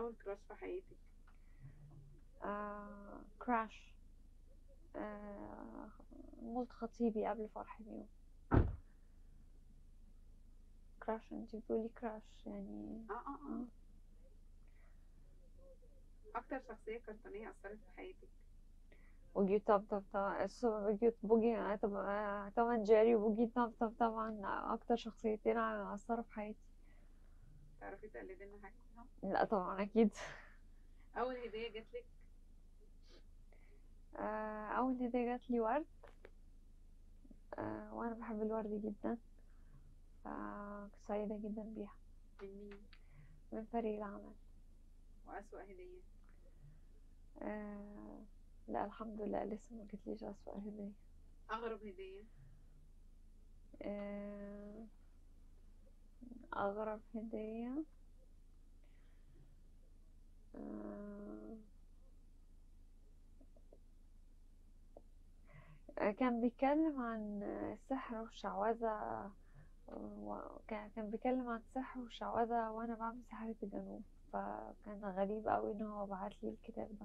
اول كراش في حياتك آه كراش آه موت خطيبي قبل فرحي بيوم كراش انت بتقولي كراش يعني اه اه اه اكتر شخصية كرتونية اثرت في حياتك بوجي طب طب طبعا الصبح بوجي بوجي آه، طب- آه، طبعا جيري وبوجي طب طب طبعا أكتر شخصيتين أثروا في حياتي تعرفي تقلدي لنا حاجة منهم؟ لا طبعا أكيد اول هدية جاتلك آه، أول هدية جاتلي ورد آه، وأنا بحب الورد جدا فكنت سعيدة جدا بيها من مين من فريق العمل واسوأ هدية آه، لا الحمد لله لسه ما جاتليش أسوأ هدية اغرب هدية آه، أغرب هدية آه، كان بيتكلم عن السحر والشعوذة وكان كان بيتكلم عن السحر والشعوذة وأنا بعمل سحرة الجنوب فكان غريب أوي إن هو بعتلي الكتاب ده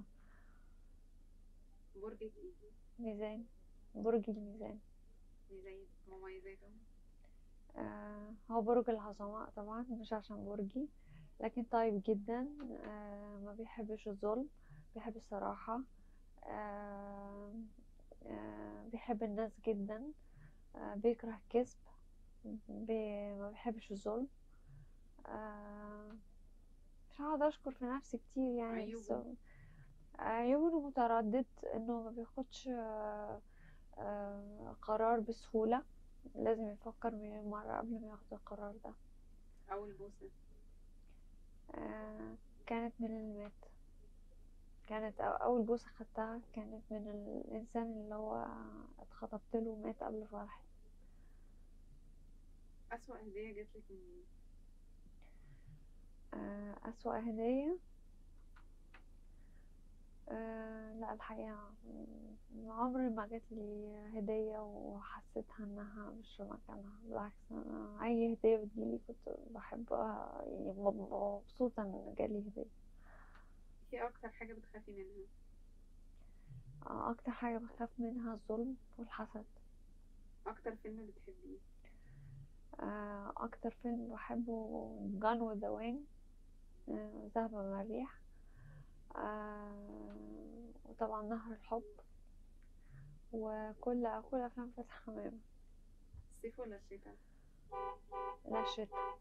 برجك ايه ميزان برج الميزان ميزان مميزاته آه هو برج العظماء طبعا مش عشان برجي لكن طيب جدا آه ما بيحبش الظلم بيحب الصراحة آه آه بيحب الناس جدا آه بيكره الكذب بي ما بيحبش الظلم آه مش هقعد اشكر في نفسي كتير يعني بس عيوبه؟ عيوبه انه متردد انه ما بياخدش آه آه قرار بسهولة لازم يفكر مليون مرة قبل ما ياخد القرار ده اول بوسة آه كانت من اللي مات كانت أو- أول بوسة خدتها كانت من الإنسان اللي هو اتخطبت له ومات قبل فرحي اسوأ هدية جاتلك من مين آه أسوأ هدية آه لا الحقيقة م- عمري ما جات لي هدية وحسيتها إنها مش في مكانها بالعكس أنا أي هدية بتجيلي كنت بحبها يعني ببقى مبسوطة إن جالي هدية ايه اكتر حاجة بتخافي منها آه، أكتر حاجة بخاف منها الظلم والحسد اكتر فيلم بتحبيه آه، أكتر فيلم بحبه Gone with the Wind آه، ذهب مع الريح آه، وطبعا نهر الحب وكل كل أفلام فتح حمامة الصيف ولا الشتاء لا الشتا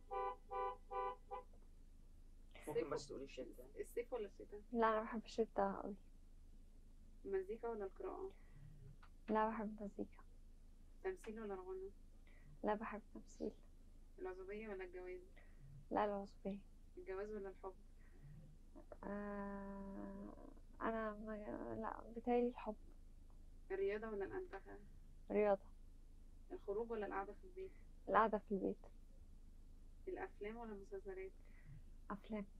ممكن بس تقولي الشتا الصيف ولا الشتاء لا أنا بحب الشتا أوي المزيكا ولا القراءة لا بحب المزيكا تمثيل ولا غنى لا بحب التمثيل العزوبية ولا الجواز لا العصبية الجواز ولا الحب آه، أنا ما لا بتهيألي الحب الرياضة ولا الأنتخة رياضة الخروج ولا القعدة في البيت القعدة في البيت الأفلام ولا المسلسلات أفلام